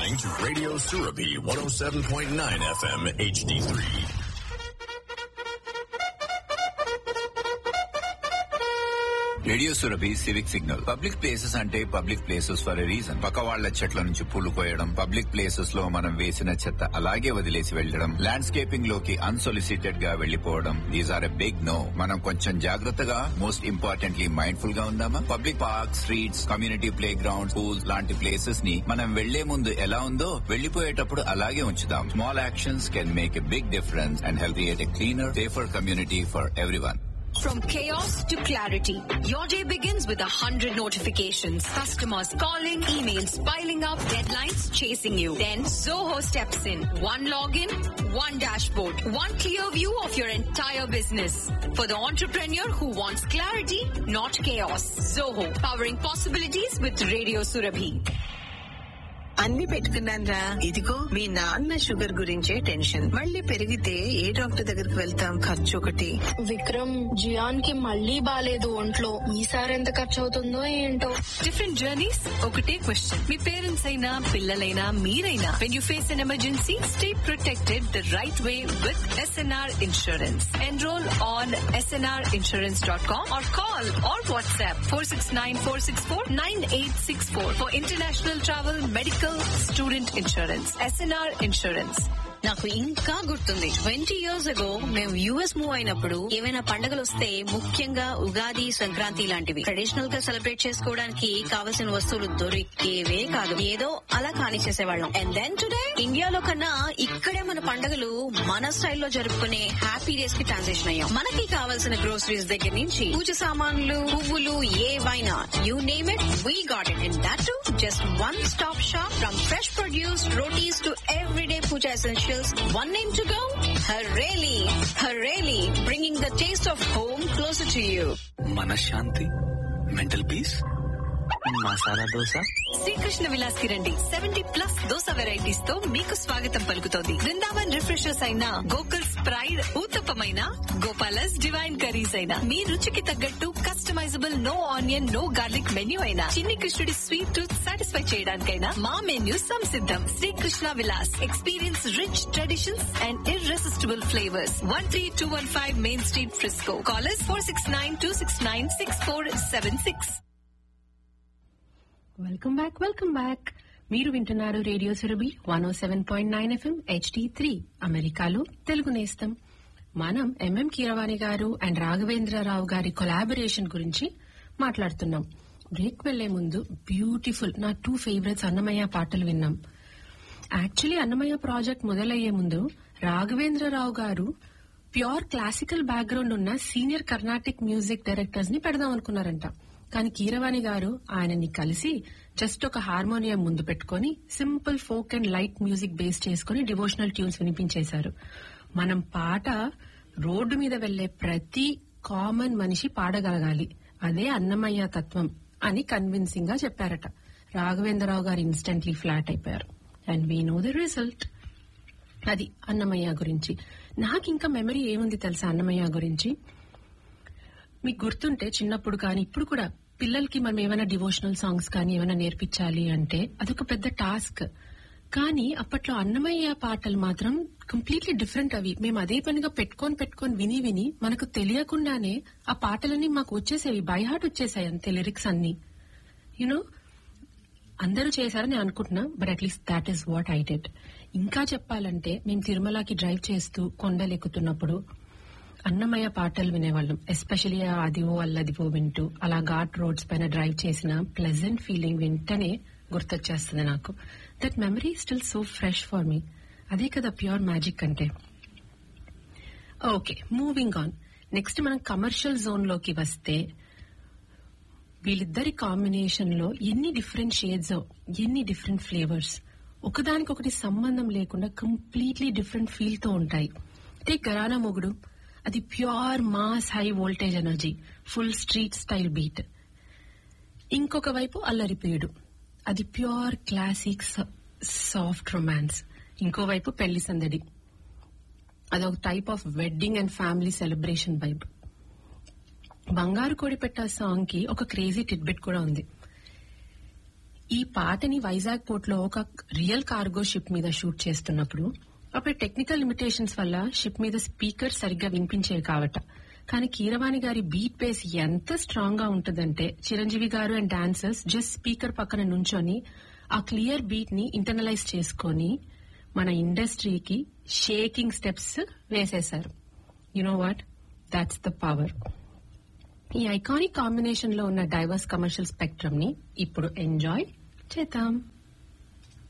listening to Radio Surabi 107.9 FM HD3. Radio Surabhi civic signal public places అంటే public places for a reason పక్క వాళ్ల చెట్ల నుంచి పూలు కోయడం పబ్లిక్ ప్లేసెస్ లో మనం వేసిన చెత్త అలాగే వదిలేసి వెళ్లడం ల్యాండ్స్కేపింగ్ లోకి అన్సొలిసిటెడ్ గా వెళ్లిపోవడం these are a big no మనం కొంచెం జాగ్రత్తగా మోస్ట్ ఇంపార్టెంట్లీ మైండ్ఫుల్ గా ఉందామా public park streets community playground schools లాంటి ప్లేసెస్ ని మనం వెళ్లే ముందు ఎలా ఉందో వెళ్లిపోయేటప్పుడు అలాగే ఉంచుదాం small actions can make a big difference and help create a cleaner safer community for everyone From chaos to clarity, your day begins with a hundred notifications. Customers calling, emails piling up, deadlines chasing you. Then Zoho steps in. One login, one dashboard, one clear view of your entire business. For the entrepreneur who wants clarity, not chaos. Zoho, powering possibilities with Radio Surabhi. అన్ని పెట్టుకున్నాను రా ఇదిగో మీ నాన్న sugar గురించే tension మళ్ళీ పెరిగితే ఏ doctor దగ్గరికి వెళ్తాం ఖర్చు ఒకటి విక్రమ్ జియాన్ కి మళ్ళీ బాలేదు ఒంట్లో ఈసారి ఎంత ఖర్చు అవుతుందో ఏంటో Different journeys, ఒకటే క్వశ్చన్ మీ పేరెంట్స్ అయినా పిల్లలైనా మీరైనా when you face an emergency stay protected the right way with SNR insurance enrol on SNR insurance dot com or call or WhatsApp four six nine four six four nine eight six four for international travel medical student insurance SNR insurance నాకు ఇంకా గుర్తుంది twenty years ago మేము US move అయినప్పుడు ఏవైనా పండుగలు వస్తే ముఖ్యంగా ఉగాది సంక్రాంతి లాంటివి ట్రెడిషనల్ గా సెలబ్రేట్ చేసుకోవడానికి కావలసిన వస్తువులు దొరికేవే కాదు ఏదో అలా కానిచ్చేసేవాళ్ళం అండ్ దెన్ టుడే ఇండియాలో కన్నా ఇక్కడే మన పండుగలు మన స్టైల్లో జరుపుకునే హ్యాపీ డేస్ కి ట్రాన్సిషన్ అయ్యాం మనకి కావాల్సిన గ్రోసరీస్ దగ్గర నుంచి పూజ సామాన్లు పువ్వులు ఏవైనా you name it we got it in that to just one stop shop from fresh produce rotis to everyday puja essentials one name to go Hareli Hareli bringing the taste of home closer to you మనశ్శాంతి mental peace masala dosa Srikrishna Vilas కి రండి seventy plus dosa varieties తో మీకు స్వాగతం పలుకుతోంది Brindavan refreshers అయిన Gokul's pride ఊతప్పమైన Gopala's divine curries అయినా మీ రుచికి తగ్గట్టు customisable no onion no garlic menu అయినా చిన్ని కృష్ణుడి స్వీట్ టూత్ సాటిస్ఫై చేయడానికైనా మా మెన్యూ సంసిద్ధం Srikrishna Vilas experience rich traditions and irresistible flavours one three two one five main street Frisco callers four six nine two six nine six four seven six welcome back welcome back మీరు వింటున్నారు radio Surabhi one o seven point nine FM HD three అమెరికాలో తెలుగు నేస్తం మనం MM Keeravani గారు and Raghavendra Rao గారి collaboration గురించి మాట్లాడుతున్నాం break వెళ్లే ముందు బ్యూటిఫుల్ నా టూ ఫేవరెట్స్ అన్నమయ్య పాటలు విన్నాం యాక్చువల్లీ అన్నమయ్య ప్రాజెక్ట్ మొదలయ్యే ముందు Raghavendra Rao garu pure classical background ఉన్న సీనియర్ కర్ణాటిక్ మ్యూజిక్ డైరెక్టర్స్ ని పెడదాం అనుకున్నారంట కానీ కీరవాణి గారు ఆయనని కలిసి జస్ట్ ఒక హార్మోనియం ముందు పెట్టుకుని simple folk and light music base చేసుకుని డివోషనల్ ట్యూన్స్ వినిపించేశారు మనం పాట రోడ్డు మీద వెళ్లే ప్రతి కామన్ మనిషి పాడగలగాలి అదే అన్నమయ్య తత్వం అని కన్విన్సింగ్ గా చెప్పారట రాఘవేంద్రరావు గారు ఇన్స్టెంట్లీ ఫ్లాట్ అయిపోయారు and we know the result అది అన్నమయ్య గురించి నాకు ఇంకా మెమరీ ఏముంది తెలుసా అన్నమయ్య గురించి మీకు గుర్తుంటే చిన్నప్పుడు కానీ ఇప్పుడు కూడా పిల్లలకి మనం ఏమైనా డివోషనల్ సాంగ్స్ కానీ ఏమైనా నేర్పించాలి అంటే అదొక పెద్ద టాస్క్ కానీ అప్పట్లో అన్నమయ్య పాటలు మాత్రం కంప్లీట్లీ డిఫరెంట్ అవి మేము అదే పనిగా పెట్టుకొని పెట్టుకొని విని విని మనకు తెలియకుండానే ఆ పాటలన్నీ మాకు వచ్చేసేవి బై హార్ట్ వచ్చేసాయి అంతే లిరిక్స్ అన్ని యునో అందరూ చేశారని అనుకుంటున్నా but at least that is what I did ఇంకా చెప్పాలంటే మేము తిరుమలకి డ్రైవ్ చేస్తూ కొండలు ఎక్కుతున్నప్పుడు అన్నమయ్య పాటలు వినేవాళ్ళం ఎస్పెషలీ అదివో అల్లదివో వింటూ అలా ఘాట్ రోడ్స్ పైన డ్రైవ్ చేసిన ప్లెజెంట్ ఫీలింగ్ వింటనే గుర్తొచ్చేస్తుంది నాకు that memory still so fresh for me అదే కదా ప్యూర్ మ్యాజిక్ అంటే ఓకే మూవింగ్ ఆన్ నెక్స్ట్ మనం కమర్షియల్ జోన్ లోకి వస్తే వీళ్ళిద్దరి కాంబినేషన్ లో ఎన్ని డిఫరెంట్ షేడ్స్ ఎన్ని డిఫరెంట్ ఫ్లేవర్స్ ఒకదానికొకటి సంబంధం లేకుండా కంప్లీట్లీ డిఫరెంట్ ఫీల్ తో ఉంటాయి టేక్ గరానా మొగుడు అది pure mass high voltage energy full street style beat ఇంకొక వైపు అల్లరిపేడు అది ప్యూర్ క్లాసిక్ సాఫ్ట్ రొమాన్స్ ఇంకోవైపు పెళ్లి సందడి అదొక type of wedding and family celebration vibe బంగారు కోడి పెట్ట సాంగ్ కి ఒక క్రేజీ టిడ్బిట్ కూడా ఉంది ఈ పాటని వైజాగ్ పోర్ట్ లో ఒక రియల్ కార్గో షిప్ మీద షూట్ చేస్తున్నప్పుడు అప్పుడు టెక్నికల్ లిమిటేషన్స్ వల్ల షిప్ మీద స్పీకర్ సరిగ్గా వినిపించేవి కావట కానీ కీరవాణి గారి బీట్ బేస్ ఎంత స్ట్రాంగ్ గా ఉంటుందంటే చిరంజీవి గారు అండ్ డాన్సర్స్ జస్ట్ స్పీకర్ పక్కన నుంచొని ఆ క్లియర్ బీట్ ని ఇంటర్నలైజ్ చేసుకొని మన ఇండస్ట్రీకి షేకింగ్ స్టెప్స్ వేసేశారు you know what that's the power ఈ ఐకానిక్ కాంబినేషన్ లో ఉన్న డైవర్స్ కమర్షియల్ స్పెక్ట్రమ్ ని ఇప్పుడు ఎంజాయ్ చేద్దాం